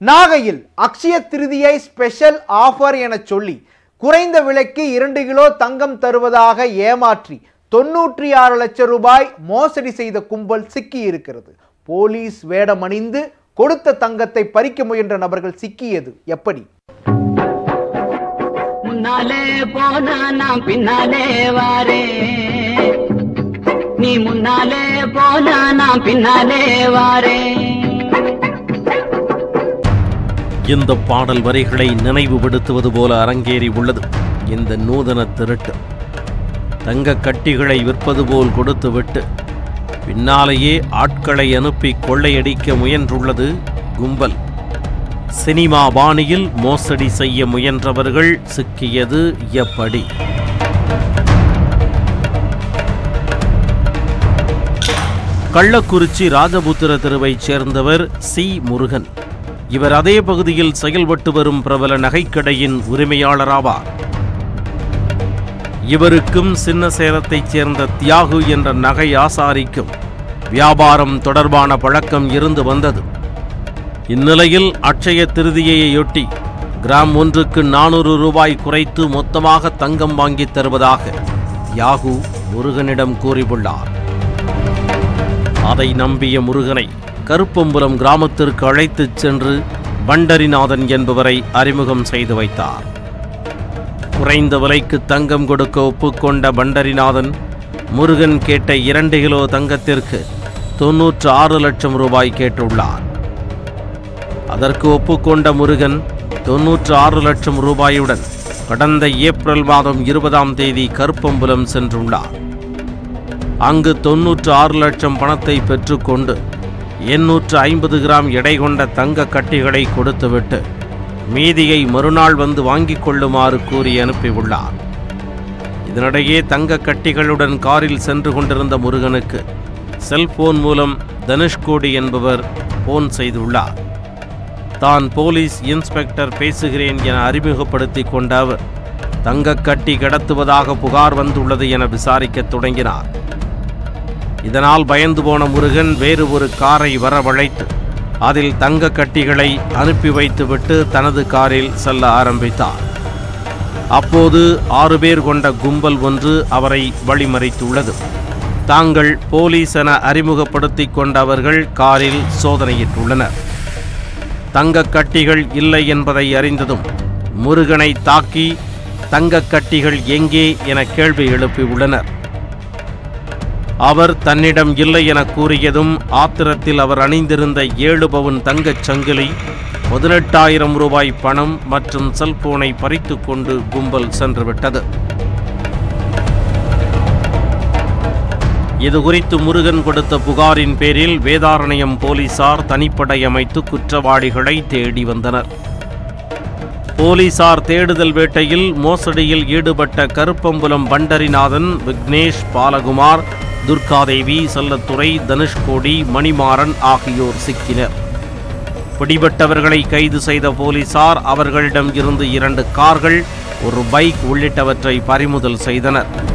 நாகையில் Akshaya Tritiya special offer என சொல்லி குறைந்த விலைக்கு இரண்டு கிலோ தங்கம் தருவதாக ஏமாற்றி தொன்னூற்றி ஆறு லட்சம் ரூபாய் மோசடி செய்த கும்பல் சிக்கி இருக்கிறது போலீஸ் வேடமணிந்து கொடுத்த தங்கத்தை பறிக்க முயன்ற நபர்கள் சிக்கியது எப்படி முன்னாலே போனா நான் பின்னாலே வாரே நீ முன்னாலே போனா நான் பின்னாலே வாரே இந்த பாடல் வரிகளை நினைவுபடுத்துவது போல அரங்கேறி உள்ளது இந்த நூதன திருட்டு தங்க கட்டிகளை விற்பது போல் கொடுத்துவிட்டு பின்னாலேயே ஆட்களை அனுப்பி கொள்ளையடிக்க முயன்றுள்ளது கும்பல் சினிமா பாணியில் மோசடி செய்ய முயன்றவர்கள் சிக்கியது எப்படி கள்ளக்குறிச்சி ராஜபுத்திர தெருவைச் சேர்ந்தவர் சி முருகன் இவர் அதே பகுதியில் செயல்பட்டு வரும் பிரபல நகைக்கடையின் உரிமையாளராவார் இவருக்கும் சின்ன சேலத்தைச் சேர்ந்த தியாகு என்ற நகை ஆசாரிக்கும் வியாபாரம் தொடர்பான பழக்கம் இருந்து வந்தது இந்நிலையில் அட்சய திருதியையொட்டி கிராம் ஒன்றுக்கு நானூறு ரூபாய் குறைத்து மொத்தமாக தங்கம் வாங்கித் தருவதாக யாகு முருகனிடம் கூறியுள்ளார் அதை நம்பிய முருகனை கருப்பம்புலம் கிராமத்திற்கு அழைத்துச் சென்று பண்டரிநாதன் என்பவரை அறிமுகம் செய்து வைத்தார் குறைந்த விலைக்கு தங்கம் கொடுக்க ஒப்புக்கொண்ட பண்டரிநாதன் முருகன் கேட்ட இரண்டு கிலோ தங்கத்திற்கு தொன்னூற்று ஆறு லட்சம் ரூபாய் கேட்டுள்ளார் அதற்கு ஒப்புக்கொண்ட முருகன் தொன்னூற்று ஆறு லட்சம் ரூபாயுடன் கடந்த ஏப்ரல் மாதம் இருபதாம் தேதி கருப்பம்புலம் சென்றுள்ளார் அங்கு தொன்னூற்று ஆறு லட்சம் பணத்தை பெற்றுக்கொண்டு எண்ணூற்று ஐம்பது கிராம் எடை கொண்ட தங்க கட்டிகளை கொடுத்துவிட்டு மீதியை மறுநாள் வந்து வாங்கிக் கொள்ளுமாறு கூறி அனுப்பியுள்ளார் இதனிடையே தங்க கட்டிகளுடன் காரில் சென்று கொண்டிருந்த முருகனுக்கு செல்போன் மூலம் தனுஷ்கோடி என்பவர் போன் செய்துள்ளார் தான் போலீஸ் இன்ஸ்பெக்டர் பேசுகிறேன் என அறிமுகப்படுத்திக் கொண்ட அவர் தங்க கட்டி கடத்துவதாக புகார் வந்துள்ளது என விசாரிக்கத் தொடங்கினார் இதனால் பயந்து போன முருகன் வேறு ஒரு காரை வரவழைத்து அதில் தங்க கட்டிகளை அனுப்பி வைத்துவிட்டு தனது காரில் செல்ல ஆரம்பித்தார் அப்போது ஆறு பேர் கொண்ட கும்பல் ஒன்று அவரை வழிமறித்துள்ளது தாங்கள் போலீஸ் என அறிமுகப்படுத்திக் கொண்ட அவர்கள் காரில் சோதனையிட்டுள்ளனர் தங்க கட்டிகள் இல்லை என்பதை அறிந்ததும் முருகனை தாக்கி தங்க கட்டிகள் எங்கே என கேள்வி எழுப்பியுள்ளனர் அவர் தன்னிடம் இல்லை என கூறியதும் ஆத்திரத்தில் அவர் அணிந்திருந்த ஏழு பவுன் தங்கச் சங்கிலி பதினெட்டாயிரம் ரூபாய் பணம் மற்றும் செல்போனை பறித்துக் கொண்டு கும்பல் சென்றுவிட்டது இதுகுறித்து முருகன் கொடுத்த புகாரின் பேரில் வேதாரண்யம் போலீசார் தனிப்படை அமைத்து குற்றவாளிகளை தேடி வந்தனர் போலீசார் தேடுதல் வேட்டையில் மோசடியில் ஈடுபட்ட கருப்பம்புலம் பண்டரிநாதன் விக்னேஷ் பாலகுமார் துர்காதேவி செல்லத்துறை தனுஷ்கோடி மணிமாறன் ஆகியோர் சிக்கினர் பிடிபட்டவர்களை கைது செய்த போலீசார் அவர்களிடம் இருந்து இரண்டு கார்கள் ஒரு பைக் உள்ளிட்டவற்றை பறிமுதல் செய்தனர்